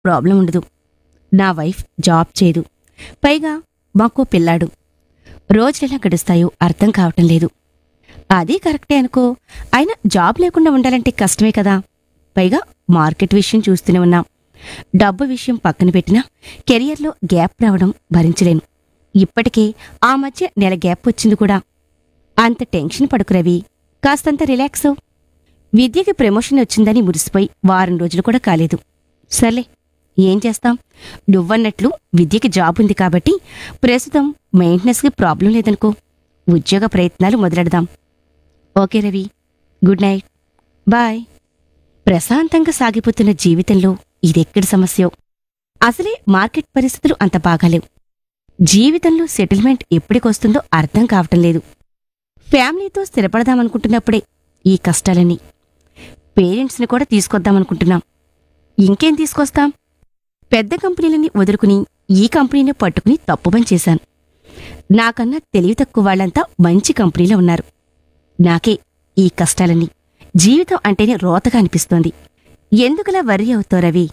problem ఉండదు నా wife job చేయదు పైగా మాకో పిల్లాడు రోజులెలా గడుస్తాయో అర్థం కావటం లేదు అదీ కరెక్టే అనుకో అయినా జాబ్ లేకుండా ఉండాలంటే కష్టమే కదా పైగా మార్కెట్ విషయం చూస్తూనే ఉన్నాం డబ్బు విషయం పక్కన పెట్టినా కెరియర్లో గ్యాప్ రావడం భరించలేను ఇప్పటికే ఆ మధ్య నెల గ్యాప్ వచ్చింది కూడా అంత టెన్షన్ పడుకు రవి కాస్తంత రిలాక్స్ అవు విద్యకి ప్రమోషన్ వచ్చిందని మురిసిపోయి వారం రోజులు కూడా కాలేదు సర్లే ఏం చేస్తాం నువ్వన్నట్లు విద్యకి జాబ్ ఉంది కాబట్టి ప్రస్తుతం మెయింటెనెన్స్కి ప్రాబ్లం లేదనుకో ఉద్యోగ ప్రయత్నాలు మొదలెడదాం okay Ravi good night bye ప్రశాంతంగా సాగిపోతున్న జీవితంలో ఇదెక్కడి సమస్యో అసలే మార్కెట్ పరిస్థితులు అంత బాగాలేవు జీవితంలో సెటిల్మెంట్ ఎప్పటికొస్తుందో అర్థం కావటం లేదు ఫ్యామిలీతో స్థిరపడదామనుకుంటున్నప్పుడే ఈ కష్టాలన్నీ పేరెంట్స్ని కూడా తీసుకొద్దామనుకుంటున్నాం ఇంకేం తీసుకొస్తాం పెద్ద కంపెనీలని వదులుకుని ఈ కంపెనీని పట్టుకుని తప్పు పని చేశాను నాకన్నా తెలివి తక్కువ వాళ్ళంతా మంచి కంపెనీలో ఉన్నారు నాకే ఈ కష్టాలన్నీ జీవితం అంటేనే రోతగా అనిపిస్తోంది ఎందుకలా వర్రీ అవుతావు రవి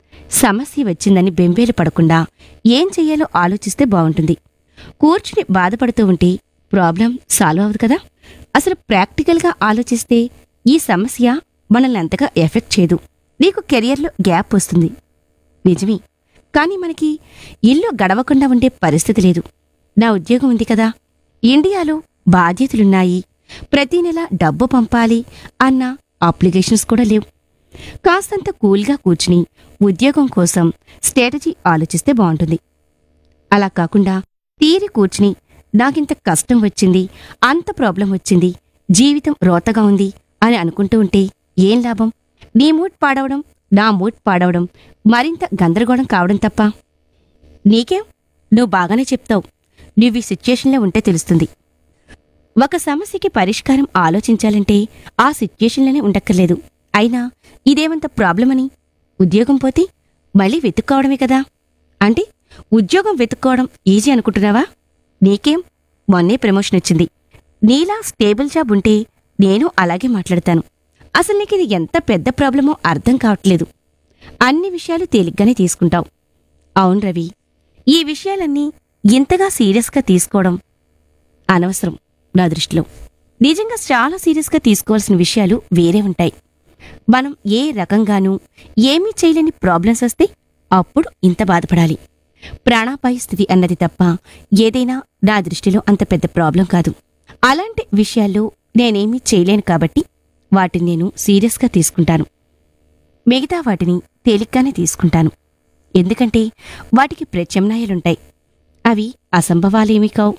సమస్య వచ్చిందని బెంబేలు పడకుండా ఏం చెయ్యాలో ఆలోచిస్తే బావుంటుంది కూర్చుని బాధపడుతూ ఉంటే ప్రాబ్లం సాల్వ్ అవ్వదు కదా అసలు ప్రాక్టికల్గా ఆలోచిస్తే ఈ సమస్య మనల్ని అంతగా ఎఫెక్ట్ చేయదు నీకు కెరియర్లో గ్యాప్ వస్తుంది నిజమే కానీ మనకి ఇల్లు గడవకుండా ఉండే పరిస్థితి లేదు నా ఉద్యోగం ఉంది కదా ఇండియాలో బాధ్యతలున్నాయి ప్రతి నెల డబ్బు పంపాలి అన్న అప్లికేషన్స్ కూడా లేవు కాస్తంత కూల్గా కూర్చుని ఉద్యోగం కోసం స్ట్రాటజీ ఆలోచిస్తే బాగుంటుంది అలా కాకుండా తీరి కూర్చుని నాకింత కష్టం వచ్చింది అంత ప్రాబ్లం వచ్చింది జీవితం రోతగా ఉంది అని అనుకుంటూ ఉంటే ఏం లాభం నీ మూడ్ పాడవడం నా మూడ్ పాడవడం మరింత గందరగోళం కావడం తప్ప నీకేం నువ్వు బాగానే చెప్తావు నువ్వు ఈ సిచ్యుయేషన్లో ఉంటే తెలుస్తుంది ఒక సమస్యకి పరిష్కారం ఆలోచించాలంటే ఆ సిచ్యుయేషన్లోనే ఉండక్కర్లేదు అయినా ఇదేమంత ప్రాబ్లమని ఉద్యోగం పోతే మళ్ళీ వెతుక్కోవడమే కదా అంటే ఉద్యోగం వెతుక్కోవడం ఈజీ అనుకుంటున్నావా నీకేం మొన్నే ప్రమోషన్ వచ్చింది నీలా స్టేబుల్ జాబ్ ఉంటే నేను అలాగే మాట్లాడతాను అసలు నీకు ఇది ఎంత పెద్ద ప్రాబ్లమో అర్థం కావట్లేదు అన్ని విషయాలు తేలిగ్గానే తీసుకుంటావు అవును రవి ఈ విషయాలన్నీ ఇంతగా సీరియస్గా తీసుకోవడం అనవసరం నా దృష్టిలో నిజంగా చాలా సీరియస్గా తీసుకోవాల్సిన విషయాలు వేరే ఉంటాయి మనం ఏ రకంగానూ ఏమీ చేయలేని ప్రాబ్లమ్స్ వస్తే అప్పుడు ఇంత బాధపడాలి ప్రాణాపాయ స్థితి అన్నది తప్ప ఏదైనా నా దృష్టిలో అంత పెద్ద ప్రాబ్లం కాదు అలాంటి విషయాల్లో నేనేమీ చేయలేను కాబట్టి వాటిని నేను సీరియస్గా తీసుకుంటాను మిగతా వాటిని తేలిగ్గానే తీసుకుంటాను ఎందుకంటే వాటికి ప్రత్యామ్నాయాలుంటాయి అవి అసంభవాలేమీ కావు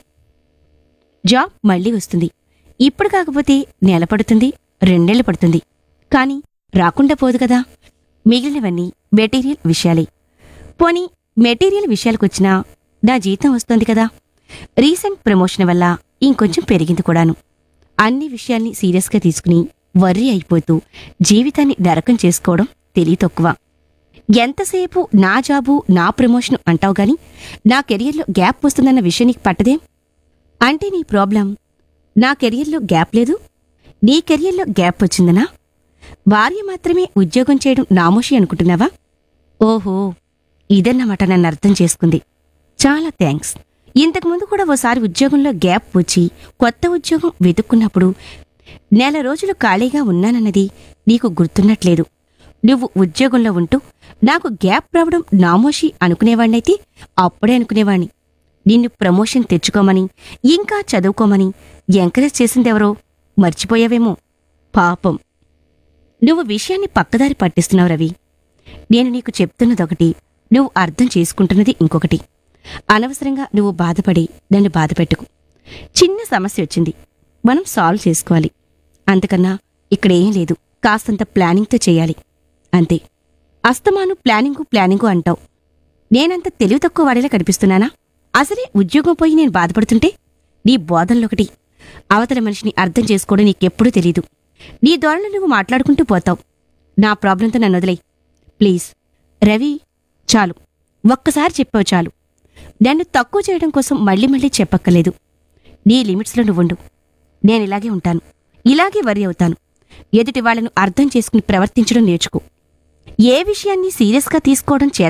జాబ్ మళ్ళీ వస్తుంది ఇప్పుడు కాకపోతే నెల పడుతుంది రెండేళ్లు పడుతుంది కానీ రాకుండా పోదు కదా మిగిలినవన్నీ మెటీరియల్ విషయాలే పోనీ మెటీరియల్ విషయాలకొచ్చినా నా జీతం వస్తుంది కదా రీసెంట్ ప్రమోషన్ వల్ల ఇంకొంచెం పెరిగింది కూడాను అన్ని విషయాల్ని సీరియస్గా తీసుకుని వర్రీ అయిపోతూ జీవితాన్ని నరకం చేసుకోవడం తెలివి తక్కువ ఎంతసేపు నా జాబు నా ప్రమోషన్ అంటావు గాని నా కెరియర్లో గ్యాప్ వస్తుందన్న విషయం నీకు పట్టదేం అంటే నీ ప్రాబ్లం నా కెరియర్లో గ్యాప్ లేదు నీ కెరియర్లో గ్యాప్ వచ్చిందనా భార్య మాత్రమే ఉద్యోగం చేయడం నామోషి అనుకుంటున్నావా ఓహో ఇదన్నమాట నన్ను అర్థం చేసుకుంది చాలా థ్యాంక్స్ ఇంతకుముందు కూడా ఓసారి ఉద్యోగంలో గ్యాప్ వచ్చి కొత్త ఉద్యోగం వెతుక్కున్నప్పుడు నెల రోజులు ఖాళీగా ఉన్నానన్నది నీకు గుర్తున్నట్లేదు నువ్వు ఉద్యోగంలో ఉంటూ నాకు గ్యాప్ రావడం నామోషి అనుకునేవాణ్ణైతే అప్పుడే అనుకునేవాణ్ణి నిన్ను ప్రమోషన్ తెచ్చుకోమని ఇంకా చదువుకోమని ఎంకరేజ్ చేసిందెవరో మర్చిపోయావేమో పాపం నువ్వు విషయాన్ని పక్కదారి పట్టిస్తున్నావు రవి నేను నీకు చెప్తున్నదొకటి నువ్వు అర్థం చేసుకుంటున్నది ఇంకొకటి అనవసరంగా నువ్వు బాధపడి నన్ను బాధపెట్టుకు చిన్న సమస్య వచ్చింది మనం సాల్వ్ చేసుకోవాలి అంతకన్నా ఇక్కడ ఏం లేదు కాస్తంత ప్లానింగ్తో చేయాలి అంతే అస్తమాను ప్లానింగు ప్లానింగు అంటావు నేనంత తెలివి తక్కువ వాడేలా కనిపిస్తున్నానా అసలే ఉద్యోగం పోయి నేను బాధపడుతుంటే నీ బోధనలొకటి అవతల మనిషిని అర్థం చేసుకోవడం నీకెప్పుడూ తెలీదు నీ ధోరణి నువ్వు మాట్లాడుకుంటూ పోతావు నా ప్రాబ్లంతో నన్ను వదిలేయ్ ప్లీజ్ రవి చాలు ఒక్కసారి చెప్పావు చాలు నన్ను తక్కువ చేయడం కోసం మళ్ళీ మళ్ళీ చెప్పక్కర్లేదు నీ లిమిట్స్లో నువ్వుండు నేను ఇలాగే ఉంటాను ఇలాగే వరి అవుతాను ఎదుటి వాళ్ళను అర్థం చేసుకుని ప్రవర్తించడం నేర్చుకో ఏ విషయాన్ని సీరియస్గా తీసుకోవడం చేత